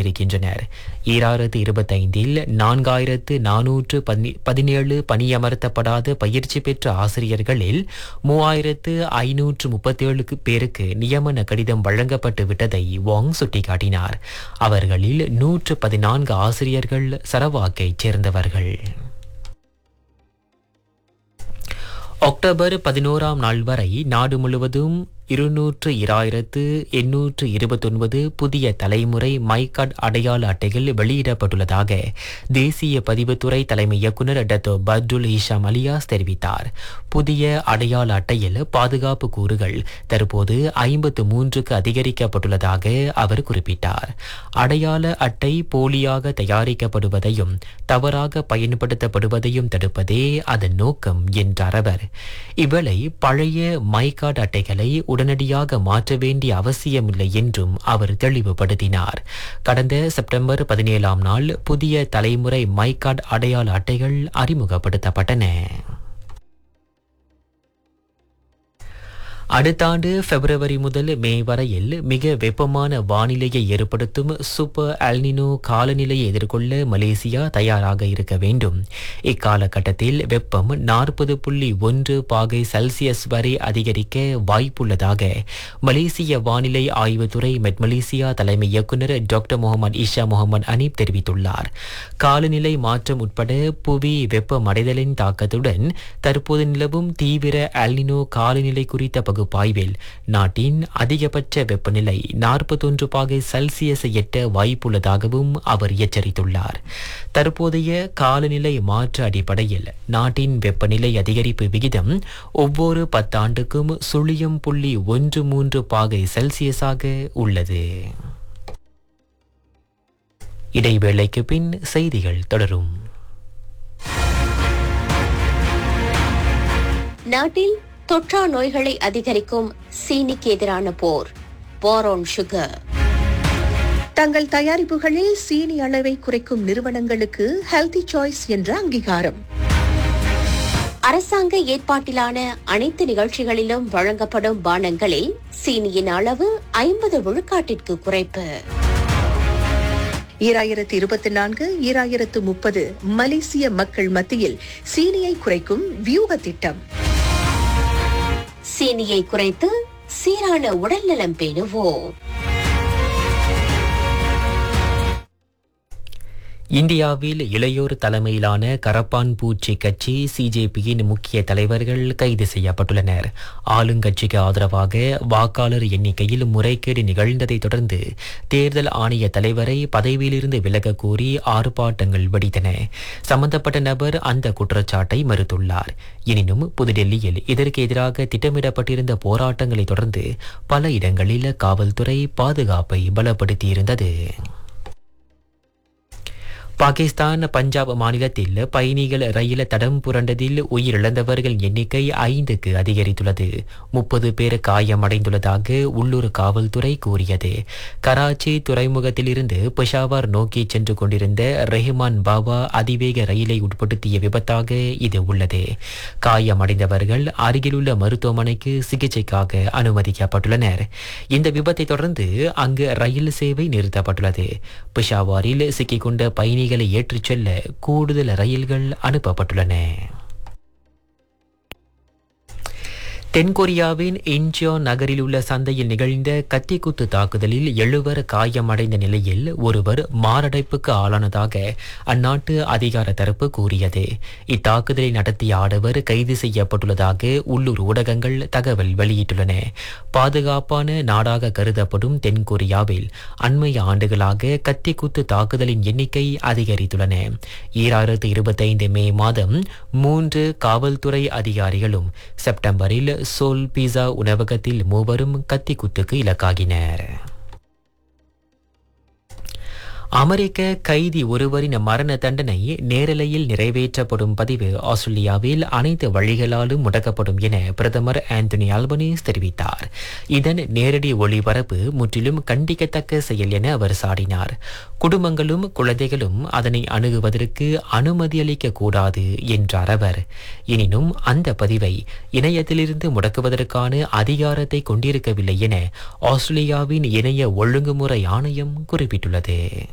கொண்டிருக்கின்றனர் ஈராயிரத்து இருபத்தைந்தில் நான்காயிரத்து நானூற்று பதினேழு பணியமர்த்தப்படாத பயிற்சி பெற்ற ஆசிரியர்களில் மூவாயிரத்து ஐநூற்று முப்பத்தேழு பேருக்கு நியமன கடிதம் வழங்கப்பட்டு விட்டதை வாங் சுட்டிக்காட்டினார் அவர்களில் நூற்று பதினான்கு ஆசிரியர்கள் சரவாக்கைச் சேர்ந்தவர்கள் அக்டோபர் பதினோராம் நாள் வரை நாடு முழுவதும் இருநூற்று இராயிரத்து எண்ணூற்று இருபத்தொன்பது புதிய தலைமுறை மைகார்ட் அடையாள அட்டைகள் வெளியிடப்பட்டுள்ளதாக தேசிய பதிவுத்துறை தலைமை இயக்குநர் டத்தோ பத்துல் ஹிஷாம் அலியாஸ் தெரிவித்தார் புதிய அடையாள அட்டையில் பாதுகாப்பு கூறுகள் தற்போது ஐம்பத்து மூன்றுக்கு அதிகரிக்கப்பட்டுள்ளதாக அவர் குறிப்பிட்டார் அடையாள அட்டை போலியாக தயாரிக்கப்படுவதையும் தவறாக பயன்படுத்தப்படுவதையும் தடுப்பதே அதன் நோக்கம் என்றார் அவர் இவ்வேளை பழைய மைகார்ட் அட்டைகளை உடனடியாக மாற்ற வேண்டிய அவசியமில்லை என்றும் அவர் தெளிவுபடுத்தினார் கடந்த செப்டம்பர் பதினேழாம் நாள் புதிய தலைமுறை மைகார்ட் அடையாள அட்டைகள் அறிமுகப்படுத்தப்பட்டன அடுத்த ஆண்டு பிப்ரவரி முதல் மே வரையில் மிக வெப்பமான வானிலையை ஏற்படுத்தும் சூப்பர் அல்னினோ காலநிலையை எதிர்கொள்ள மலேசியா தயாராக இருக்க வேண்டும் இக்காலகட்டத்தில் வெப்பம் நாற்பது புள்ளி ஒன்று பாகை செல்சியஸ் வரை அதிகரிக்க வாய்ப்புள்ளதாக மலேசிய வானிலை ஆய்வுத்துறை மெட் மலேசியா தலைமை இயக்குநர் doctor Mohamed Isha Mohamed Aneef தெரிவித்துள்ளார் காலநிலை மாற்றம் உட்பட புவி வெப்பமடைதலின் தாக்கத்துடன் தற்போது நிலவும் தீவிர அல்னினோ காலநிலை குறித்த பகுப்பாய்வில் நாட்டின் அதிகபட்ச வெப்பநிலை நாற்பத்தொன்று பாகை செல்சியஸை எட்ட வாய்ப்புள்ளதாகவும் அவர் எச்சரித்துள்ளார் தற்போதைய காலநிலை மாற்ற அடிப்படையில் நாட்டின் வெப்பநிலை அதிகரிப்பு விகிதம் ஒவ்வொரு பத்தாண்டுக்கும் சுழியம் புள்ளி ஒன்று மூன்று பாகை செல்சியஸாக உள்ளது இடைவேளைக்கு பின் செய்திகள் தொடரும் நாட்டில் தொற்றா நோய்களை அதிகரிக்கும் சீனிக்கு எதிரான போர் போரோன் சுகர் தங்கள் தயாரிப்புகளில் சீனி அளவை குறைக்கும் நிறுவனங்களுக்கு ஹெல்தி சாய்ஸ் என்ற அங்கீகாரம் அரசாங்க ஏற்பாட்டிலான அனைத்து நிகழ்ச்சிகளிலும் வழங்கப்படும் பானங்களில் சீனியின் அளவு ஐம்பது விழுக்காட்டிற்கு குறைப்பு ஈராயிரத்து இருபத்தி நான்கு ஈராயிரத்து முப்பது மலேசிய மக்கள் மத்தியில் சீனியை குறைக்கும் வியூக திட்டம் சீனியை குறைத்து சீரான உடல்நலம் பேணுவோம் இந்தியாவில் இளையோர் தலைமையிலான கரப்பான் பூச்சி கட்சி சிஜேபியின் முக்கிய தலைவர்கள் கைது செய்யப்பட்டுள்ளனர் ஆளுங்கட்சிக்கு ஆதரவாக வாக்காளர் எண்ணிக்கையில் முறைகேடு நிகழ்ந்ததை தொடர்ந்து தேர்தல் ஆணைய தலைவரை பதவியிலிருந்து விலக கோரி ஆர்ப்பாட்டங்கள் வெடித்தன சம்பந்தப்பட்ட நபர் அந்த குற்றச்சாட்டை மறுத்துள்ளார் எனினும் புதுடெல்லியில் இதற்கு எதிராக திட்டமிடப்பட்டிருந்த போராட்டங்களை தொடர்ந்து பல இடங்களில் காவல்துறை பாதுகாப்பை பலப்படுத்தியிருந்தது பாகிஸ்தான் பஞ்சாப் மாநிலத்தில் பயணிகள் ரயில் தடம் புரண்டதில் உயிரிழந்தவர்கள் எண்ணிக்கை ஐந்துக்கு அதிகரித்துள்ளது முப்பது பேர் காயமடைந்துள்ளதாக உள்ளூர் காவல்துறை கூறியது கராச்சி துறைமுகத்திலிருந்து பெஷாவர் நோக்கி சென்று கொண்டிருந்த ரெஹ்மான் பாபா அதிவேக ரயிலை உட்படுத்திய விபத்தாக இது உள்ளது காயமடைந்தவர்கள் அருகிலுள்ள மருத்துவமனைக்கு சிகிச்சைக்காக அனுமதிக்கப்பட்டுள்ளனர் இந்த விபத்தை தொடர்ந்து அங்கு ரயில் சேவை நிறுத்தப்பட்டுள்ளது பெஷாவாரில் சிக்கிக்கொண்ட பயணி பயணிகளை ஏற்றிச் செல்ல கூடுதல் ரயில்கள் அனுப்பப்பட்டுள்ளன தென்கொரியாவின் இன்ச்சியோ நகரில் உள்ள சந்தையில் நிகழ்ந்த கத்திக்குத்து தாக்குதலில் எழுவர் காயமடைந்த நிலையில் ஒருவர் மாரடைப்புக்கு ஆளானதாக அந்நாட்டு அதிகார தரப்பு கூறியது இத்தாக்குதலை நடத்திய ஆடவர் கைது செய்யப்பட்டுள்ளதாக உள்ளூர் ஊடகங்கள் தகவல் வெளியிட்டுள்ளன பாதுகாப்பான நாடாக கருதப்படும் தென்கொரியாவில் அண்மைய ஆண்டுகளாக கத்திக்குத்து தாக்குதலின் எண்ணிக்கை அதிகரித்துள்ளன ஈராயிரத்து இருபத்தைந்து மே மாதம் மூன்று காவல்துறை அதிகாரிகளும் செப்டம்பரில் சோல் பீஸா உணவகத்தில் மூவரும் கத்திக்குத்துக்கு இலக்காகினர் அமெரிக்க கைதி ஒருவரின் மரண தண்டனை நேரலையில் நிறைவேற்றப்படும் பதிவு ஆஸ்திரேலியாவில் அனைத்து வழிகளாலும் முடக்கப்படும் என பிரதமர் ஆந்தனி அல்பனீஸ் தெரிவித்தார் இதன் நேரடி ஒளிபரப்பு முற்றிலும் கண்டிக்கத்தக்க செயல் என அவர் சாடினார் குடும்பங்களும் குழந்தைகளும் அதனை அணுகுவதற்கு அனுமதி அளிக்க கூடாது என்றார் அவர் எனினும் அந்த பதிவை இணையத்திலிருந்து முடக்குவதற்கான அதிகாரத்தை கொண்டிருக்கவில்லை என ஆஸ்திரேலியாவின் இணைய ஒழுங்குமுறை ஆணையம் குறிப்பிட்டுள்ளது